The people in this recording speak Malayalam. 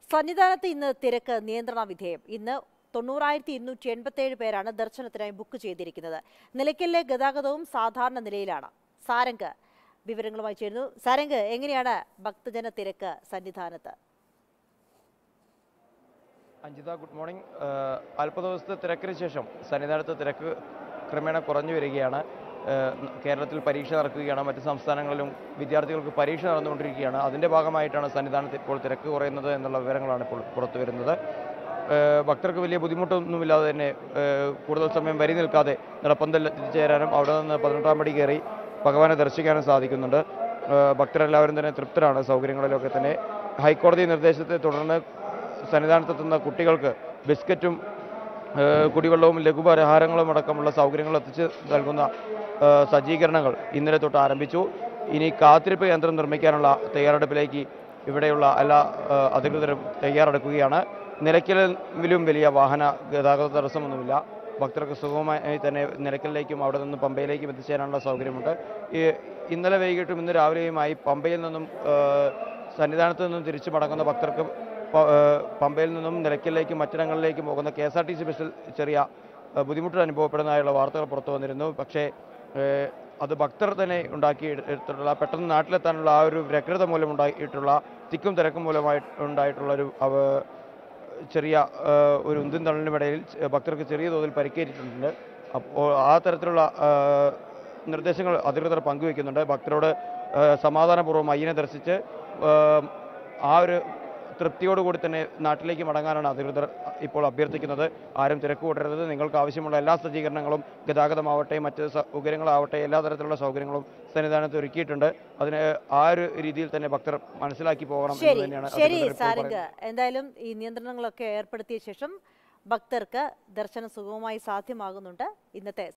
സന്നിധാനത്ത് ഇന്ന് തിരക്ക് നിയന്ത്രണ വിധേയം ഇന്ന് തൊണ്ണൂറായിരത്തി ഇരുന്നൂറ്റി എൺപത്തേഴ് പേരാണ് ദർശനത്തിനായി ബുക്ക് ചെയ്തിരിക്കുന്നത് നിലയ്ക്കലിലെ ഗതാഗതവും സാധാരണ നിലയിലാണ് സാരംഗ് വിവരങ്ങളുമായി ചേരുന്നു സാരംഗ് എങ്ങനെയാണ് ഭക്തജന തിരക്ക് സന്നിധാനത്ത് അഞ്ജിത ഗുഡ് മോർണിംഗ് ഏഹ് അല്പ ദിവസത്തെ തിരക്കിന് ശേഷം സന്നിധാനത്ത് തിരക്ക് ക്രമേണ കുറഞ്ഞു വരികയാണ് ഏഹ് കേരളത്തിൽ പരീക്ഷ നടക്കുകയാണ് മറ്റ് സംസ്ഥാനങ്ങളിലും വിദ്യാർത്ഥികൾക്ക് പരീക്ഷ നടന്നുകൊണ്ടിരിക്കുകയാണ് അതിൻ്റെ ഭാഗമായിട്ടാണ് സന്നിധാനത്ത് ഇപ്പോൾ തിരക്ക് കുറയുന്നത് എന്നുള്ള വിവരങ്ങളാണ് ഇപ്പോൾ പുറത്തു വരുന്നത് ഏഹ് ഭക്തർക്ക് വലിയ ബുദ്ധിമുട്ടൊന്നുമില്ലാതെ തന്നെ ഏഹ് കൂടുതൽ സമയം വരി നിൽക്കാതെ നടപ്പന്തൽ എത്തിച്ചേരാനും അവിടെ നിന്ന് പതിനെട്ടാം പടി കയറി ഭഗവാനെ ദർശിക്കാനും സാധിക്കുന്നുണ്ട് ഏഹ് ഭക്തരെല്ലാവരും തന്നെ തൃപ്തരാണ് സൗകര്യങ്ങളിലൊക്കെ തന്നെ ഹൈക്കോടതി നിർദ്ദേശത്തെ തുടർന്ന് സന്നിധാനത്തെത്തുന്ന കുട്ടികൾക്ക് ബിസ്ക്കറ്റും ഏഹ് കുടിവെള്ളവും ലഘുപലഹാരങ്ങളും അടക്കമുള്ള സൗകര്യങ്ങൾ എത്തിച്ച് നൽകുന്ന ഏഹ് സജ്ജീകരണങ്ങൾ ഇന്നലെ തൊട്ട് ആരംഭിച്ചു ഇനി കാത്തിരിപ്പ് കേന്ദ്രം നിർമ്മിക്കാനുള്ള തയ്യാറെടുപ്പിലേക്ക് ഇവിടെയുള്ള എല്ലാ ഏഹ് അധികൃതരും തയ്യാറെടുക്കുകയാണ് നിലയ്ക്കലിലും വലിയ വാഹന ഗതാഗത തടസ്സമൊന്നുമില്ല ഭക്തർക്ക് സുഗമമായി തന്നെ നിലയ്ക്കലിലേക്കും അവിടെ നിന്ന് പമ്പയിലേക്കും എത്തിച്ചേരാനുള്ള സൗകര്യമുണ്ട് ഈ ഇന്നലെ വൈകിട്ടും ഇന്ന് രാവിലെയുമായി പമ്പയിൽ നിന്നും ഏഹ് സന്നിധാനത്ത് നിന്നും തിരിച്ചു മടങ്ങുന്ന ഭക്തർക്ക് പ- ഏഹ് പമ്പയിൽ നിന്നും നിലയ്ക്കലിലേക്കും മറ്റിടങ്ങളിലേക്കും പോകുന്ന K S R T C ബസ്സിൽ ചെറിയ ഏഹ് ബുദ്ധിമുട്ട് അനുഭവപ്പെടുന്നതായുള്ള വാർത്തകൾ പുറത്തു വന്നിരുന്നു പക്ഷേ ഏഹ് അത് ഭക്തർ തന്നെ ഉണ്ടാക്കി എടുത്തിട്ടുള്ള പെട്ടെന്ന് നാട്ടിലെത്താനുള്ള ആ ഒരു വ്യഗ്രത മൂലം ഉണ്ടായിട്ടുള്ള തിക്കും തിരക്കും മൂലമായി ഉണ്ടായിട്ടുള്ള ഒരു അവ- ചെറിയ ഏഹ് ഒരു ഉന്തും തള്ളിനുമിടയിൽ ചെ- ഭക്തർക്ക് ചെറിയ തോതിൽ പരിക്കേറ്റിട്ടുണ്ട് അപ്പോൾ ആ തരത്തിലുള്ള ഏഹ് നിർദ്ദേശങ്ങൾ അധികൃതർ പങ്കുവെക്കുന്നുണ്ട് ഭക്തരോട് ഏഹ് സമാധാനപൂർവ്വം അയ്യനെ ദർശിച്ച് ഏഹ് ആ ഒരു തൃപ്തിയോടുകൂടി തന്നെ നാട്ടിലേക്ക് മടങ്ങാനാണ് അധികൃതർ ഇപ്പോൾ അഭ്യർത്ഥിക്കുന്നത് ആരും തിരക്ക് കൂട്ടരുത് നിങ്ങൾക്ക് ആവശ്യമുള്ള എല്ലാ സജ്ജീകരണങ്ങളും ഗതാഗതമാവട്ടെ മറ്റ് സൗകര്യങ്ങളാവട്ടെ എല്ലാ തരത്തിലുള്ള സൗകര്യങ്ങളും സന്നിധാനത്ത് ഒരുക്കിയിട്ടുണ്ട് അതിന് ആ ഒരു രീതിയിൽ തന്നെ ഭക്തർ മനസ്സിലാക്കി പോകണം എന്ന് ശരി തന്നെയാണ് ശരി അധികൃതർ ഇപ്പോൾ പറയുന്നത്. സാരംഗ് എന്തായാലും ഈ നിയന്ത്രണങ്ങളൊക്കെ ഏർപ്പെടുത്തിയ ശേഷം ഭക്തർക്ക് ദർശനം സുഗമമായി സാധ്യമാകുന്നുണ്ട് ഇന്നത്തെ